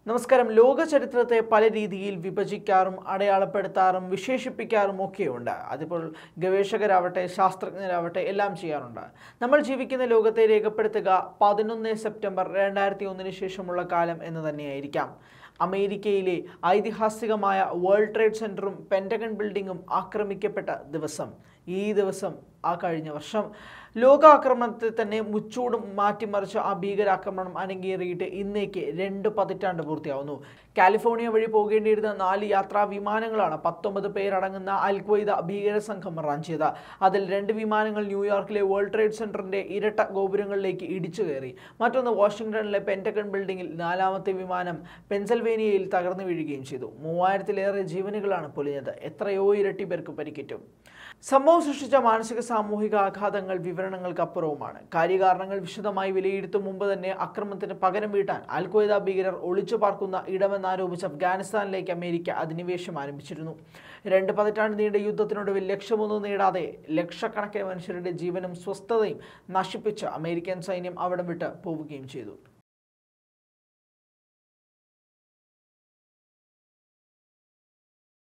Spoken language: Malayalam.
നമസ്കാരം ലോക ചരിത്രത്തെ പല രീതിയിൽ വിഭജിക്കാറും അടയാളപ്പെടുത്താറും വിശേഷിപ്പിക്കാറും ഒക്കെയുണ്ട് അതിപ്പോൾ ഗവേഷകരാവട്ടെ ശാസ്ത്രജ്ഞരാവട്ടെ എല്ലാം ചെയ്യാറുണ്ട് നമ്മൾ ജീവിക്കുന്ന ലോകത്തെ രേഖപ്പെടുത്തുക പതിനൊന്ന് സെപ്റ്റംബർ രണ്ടായിരത്തി ഒന്നിന് ശേഷമുള്ള കാലം എന്ന് തന്നെയായിരിക്കാം അമേരിക്കയിലെ ഐതിഹാസികമായ വേൾഡ് ട്രേഡ് സെൻറ്ററും പെൻറ്റഗൺ ബിൽഡിങ്ങും ആക്രമിക്കപ്പെട്ട ദിവസം ഈ ദിവസം ആ കഴിഞ്ഞ വർഷം ലോകാക്രമണത്തെ തന്നെ മുച്ചൂടും മാറ്റിമറിച്ച ആ ഭീകരാക്രമണം അനങ്ങേറിയിട്ട് ഇന്നേക്ക് രണ്ട് പതിറ്റാണ്ട് പൂർത്തിയാവുന്നു കാലിഫോർണിയ വഴി പോകേണ്ടിയിരുന്ന നാല് യാത്രാ വിമാനങ്ങളാണ് പത്തൊമ്പത് പേരടങ്ങുന്ന അൽക്വയ്ദ ഭീകര സംഘം റാഞ്ചിയത് അതിൽ രണ്ട് വിമാനങ്ങൾ ന്യൂയോർക്കിലെ വേൾഡ് ട്രേഡ് സെന്ററിന്റെ ഇരട്ട ഗോപുരങ്ങളിലേക്ക് ഇടിച്ചു കയറി മറ്റൊന്ന് വാഷിംഗ്ടണിലെ പെൻറ്റഗൺ ബിൽഡിംഗിൽ നാലാമത്തെ വിമാനം പെൻസൽവേനിയയിൽ തകർന്നു വീഴുകയും ചെയ്തു മൂവായിരത്തിലേറെ ജീവനുകളാണ് പൊലിഞ്ഞത് എത്രയോ ഇരട്ടി പേർക്ക് പരിക്കേറ്റു സംഭവം സൃഷ്ടിച്ച മാനസിക സാമൂഹിക ആഘാതങ്ങൾ വിവരണങ്ങൾക്കപ്പുറവുമാണ് കാര്യകാരണങ്ങൾ വിശദമായി വിലയിരുത്തും മുമ്പ് തന്നെ അക്രമത്തിന് പകരം വീട്ടാൻ അൽഖ്വയ്ദ ഭീകരർ ഒളിച്ചു പാർക്കുന്ന ഇടമെന്നാരോപിച്ച് അഫ്ഗാനിസ്ഥാനിലേക്ക് അമേരിക്ക അധിനിവേശം ആരംഭിച്ചിരുന്നു രണ്ട് പതിറ്റാണ്ട് നീണ്ട യുദ്ധത്തിനൊടുവിൽ ലക്ഷ്യമൊന്നും നേടാതെ ലക്ഷക്കണക്കിന് മനുഷ്യരുടെ ജീവനും സ്വസ്ഥതയും നശിപ്പിച്ച് അമേരിക്കൻ സൈന്യം അവിടം വിട്ട് പോവുകയും ചെയ്തു